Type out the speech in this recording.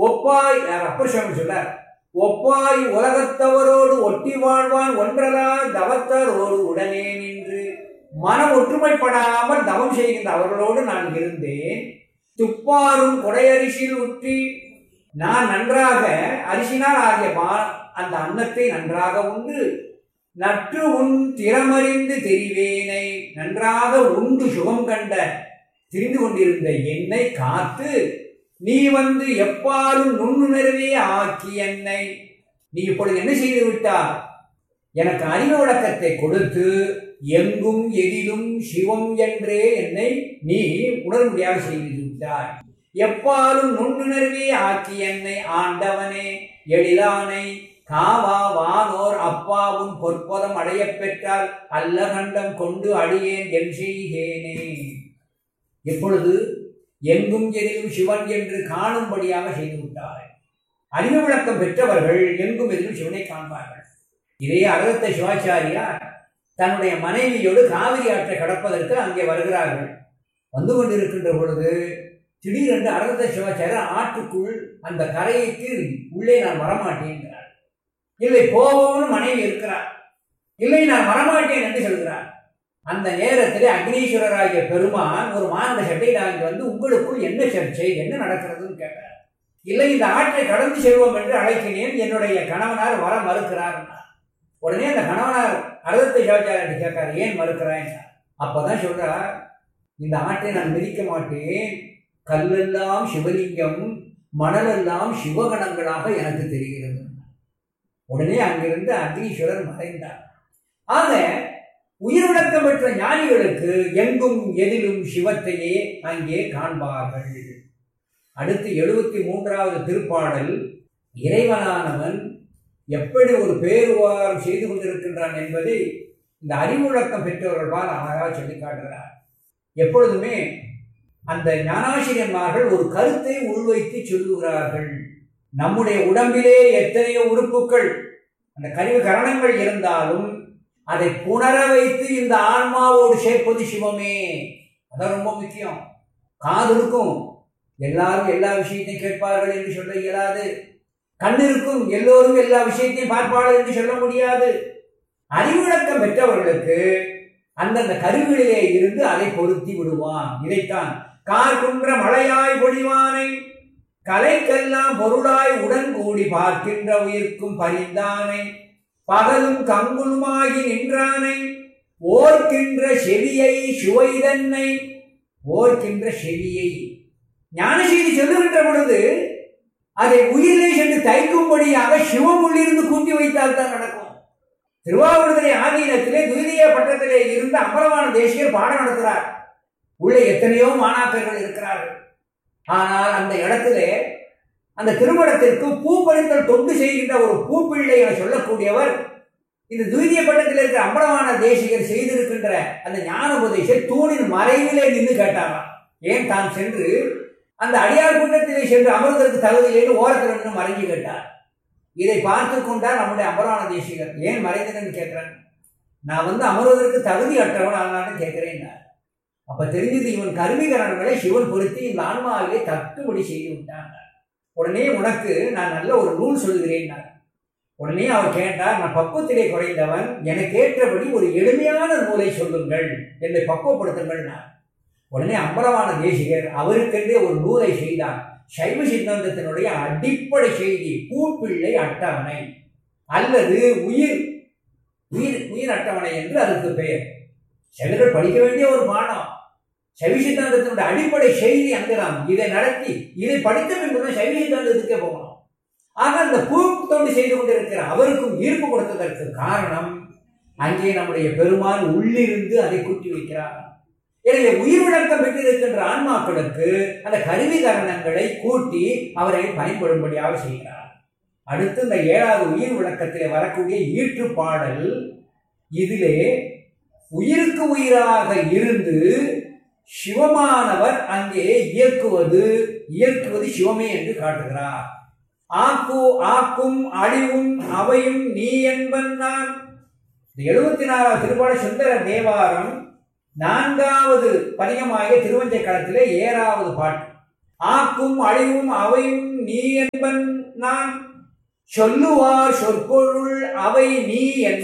ஒப்பாய் யார் அப்பர் சுவாமி சொல்றார் ஒப்பாய் உலகத்தவரோடு ஒட்டி வாழ்வான் ஒன்றலா தவத்தரோடு உடனே நின்று மனம் ஒற்றுமைப்படாமல் தவம் செய்கின்ற அவர்களோடு நான் இருந்தேன் துப்பாரும் கொடையரிசியில் உற்றி நான் நன்றாக அரிசினால் ஆகிய பா- அந்த அன்னத்தை நன்றாக உண்டு நற்று உன் திறமறிந்து தெரிவேனை நன்றாக உண்டு சுகம் கண்ட திரிந்து கொண்டிருந்த என்னை காத்து நீ வந்து எப்பாலும் நுண்ணுணர்வே ஆக்கி என்னை நீ இப்பொழுது என்ன செய்து விட்டார் எனக்கு அறிவு விளக்கத்தை கொடுத்து எங்கும் எதிலும் சிவம் என்றே என்னை நீ உணரும்படியாக செய்து விட்டாய் எப்பாலும் நுண்ணுணர்வே ஆக்கி என்னை ஆண்டவனே எழிலானை காவா வானோர் அப்பாவும் பொற்பதம் அடையப் பெற்றால் அல்ல கண்டம் கொண்டு அடியேன் என் செய்கேனே எப்பொழுது எங்கும் எதிலும் சிவன் என்று காணும்படியாக செய்து விட்டார் அறிவு விளக்கம் பெற்றவர்கள் எங்கும் எதிலும் சிவனை காண்பார்கள் இதே அகத்த சிவாச்சாரியார் தன்னுடைய மனைவியோடு காவிரி ஆற்றை கடப்பதற்கு அங்கே வருகிறார்கள் வந்து கொண்டிருக்கின்ற பொழுது திடீரென்று அரகத்த சிவாச்சாரியர் ஆற்றுக்குள் அந்த கரைக்கு உள்ளே நான் வரமாட்டேன்கிறார் இல்லை போவோம்னு மனைவி இருக்கிறார் இல்லை நான் வரமாட்டேன் என்று சொல்கிறார் அந்த நேரத்தில் அக்னீஸ்வரராகிய பெருமான் ஒரு மாநில சட்டை வாங்கி வந்து உங்களுக்குள் என்ன சர்ச்சை என்ன நடக்கிறதுன்னு கேட்டார் இல்லை இந்த ஆற்றை கடந்து செல்வோம் என்று அழைக்கிறேன் என்னுடைய கணவனார் வர மறுக்கிறார் உடனே அந்த கணவனார் அறுபத்தை சிவாச்சாரியர்கிட்ட கேட்கார் ஏன் மறுக்கிறாய் அப்பதான் சொல்றார் இந்த ஆற்றை நான் மிதிக்க மாட்டேன் கல்லெல்லாம் சிவலிங்கம் மணலெல்லாம் சிவகணங்களாக எனக்கு தெரிகிறது உடனே அங்கிருந்து அக்னீஸ்வரர் மறைந்தார் ஆக உயிர் விளக்கம் பெற்ற ஞானிகளுக்கு எங்கும் எதிலும் சிவத்தையே அங்கே காண்பார்கள் அடுத்து எழுபத்தி மூன்றாவது திருப்பாடல் இறைவனானவன் எப்படி ஒரு பேருவாரம் செய்து கொண்டிருக்கின்றான் என்பதை இந்த அறிவுழக்கம் பெற்றவர்களால் அழகாக சொல்லி காட்டுகிறார் எப்பொழுதுமே அந்த ஞானாசிரியன்மார்கள் ஒரு கருத்தை உள்வைத்து சொல்லுகிறார்கள் நம்முடைய உடம்பிலே எத்தனையோ உறுப்புகள் அந்த கருவி கரணங்கள் இருந்தாலும் அதை புணர வைத்து இந்த ஆன்மாவோடு சேர்ப்பது சிவமே அதான் ரொம்ப முக்கியம் காது இருக்கும் எல்லாரும் எல்லா விஷயத்தையும் கேட்பார்கள் என்று சொல்ல இயலாது கண் இருக்கும் எல்லோரும் எல்லா விஷயத்தையும் பார்ப்பார்கள் என்று சொல்ல முடியாது அறிவிழக்கம் பெற்றவர்களுக்கு அந்தந்த கருவிகளிலே இருந்து அதை பொருத்தி விடுவான் இதைத்தான் கார் குன்ற மழையாய் பொழிவானை கலைக்கெல்லாம் பொருளாய் உடன் கூடி பார்க்கின்ற உயிர்க்கும் பரிந்தானை பகலும் கங்குலுமாகி நின்றானை ஓர்க்கின்ற செவியை சுவைதன்னை ஓர்க்கின்ற செவியை ஞான செய்தி சொல்லுகின்ற பொழுது அதை உயிரிலே சென்று தைக்கும்படியாக சிவம் உள்ளிருந்து கூட்டி வைத்தால் தான் நடக்கும் திருவாவூர்துறை ஆதீனத்திலே துரிதிய பட்டத்திலே இருந்த அமரவான தேசியர் பாடம் நடத்துகிறார் உள்ளே எத்தனையோ மாணாக்கர்கள் இருக்கிறார்கள் ஆனால் அந்த இடத்திலே அந்த திருமணத்திற்கு பூ பறித்தல் தொண்டு செய்கின்ற ஒரு பூப்பிள்ளை என சொல்லக்கூடியவர் இந்த துரிதிய பட்டத்தில் இருக்கிற அம்பலமான தேசிகர் செய்திருக்கின்ற அந்த ஞான உபதேசர் தூணின் மறைவிலே நின்று கேட்டாராம் ஏன் தான் சென்று அந்த அடியார் கூட்டத்திலே சென்று அமர்வதற்கு தகுதியிலேன்னு ஓரத்தில் நின்று மறைஞ்சு கேட்டார் இதை பார்த்து கொண்டார் நம்முடைய அமரான தேசிகர் ஏன் மறைந்ததுன்னு கேட்கிறேன் நான் வந்து அமர்வதற்கு தகுதி அற்றவன் ஆனான்னு கேட்கிறேன் அப்ப தெரிஞ்சது இவன் கருவிகரணங்களை சிவன் பொருத்தி இந்த ஆன்மாவிலே தட்டுபடி செய்து விட்டாங்க உடனே உனக்கு நான் நல்ல ஒரு நூல் சொல்கிறேன் உடனே அவர் கேட்டார் நான் பக்குவத்திலே குறைந்தவன் எனக்கு ஏற்றபடி ஒரு எளிமையான நூலை சொல்லுங்கள் என்னை பக்குவப்படுத்துங்கள் நான் உடனே அம்பலமான தேசிகர் அவருக்கென்றே ஒரு நூலை செய்தார் சைவ சித்தாந்தத்தினுடைய அடிப்படை செய்தி பூப்பிள்ளை அட்டவணை அல்லது உயிர் உயிர் உயிர் அட்டவணை என்று அதற்கு பெயர் சிலர்கள் படிக்க வேண்டிய ஒரு பாடம் சைவ சித்தாந்தத்தினுடைய அடிப்படை செய்தி அங்குதான் இதை நடத்தி இதை படித்த பின்பு சைவ சித்தாந்தத்துக்கே போகணும் ஆக அந்த பூ தொண்டு செய்து கொண்டிருக்கிற அவருக்கும் ஈர்ப்பு கொடுத்ததற்கு காரணம் அங்கே நம்முடைய பெருமான் உள்ளிருந்து அதை கூட்டி வைக்கிறார் எனவே உயிர் விளக்கம் பெற்றிருக்கின்ற ஆன்மாக்களுக்கு அந்த கருவி கரணங்களை கூட்டி அவரை பயன்படும்படியாக செய்கிறார் அடுத்து இந்த ஏழாவது உயிர் விளக்கத்திலே வரக்கூடிய ஈற்று பாடல் இதிலே உயிருக்கு உயிராக இருந்து சிவமானவர் அங்கே இயக்குவது இயக்குவது சிவமே என்று காட்டுகிறார் ஆக்கு ஆக்கும் அழிவும் அவையும் நீ என்பன் நான் இந்த எழுபத்தி நாலாவது திருப்பாட சுந்தர தேவாரம் நான்காவது பதிகமாகிய திருவஞ்சை களத்திலே ஏழாவது பாட்டு ஆக்கும் அழிவும் அவையும் நீ என்பன் நான் சொல்லுவார் சொற்பொருள் அவை நீ என்